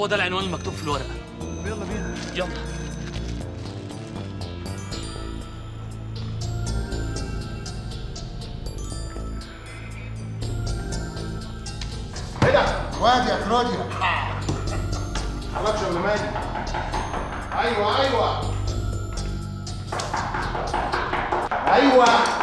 هو ده العنوان المكتوب في الورقه يلا بينا يلا ايه ده؟ واد يا كلوديا حركش ولا مالي ايوه ايوه ايوه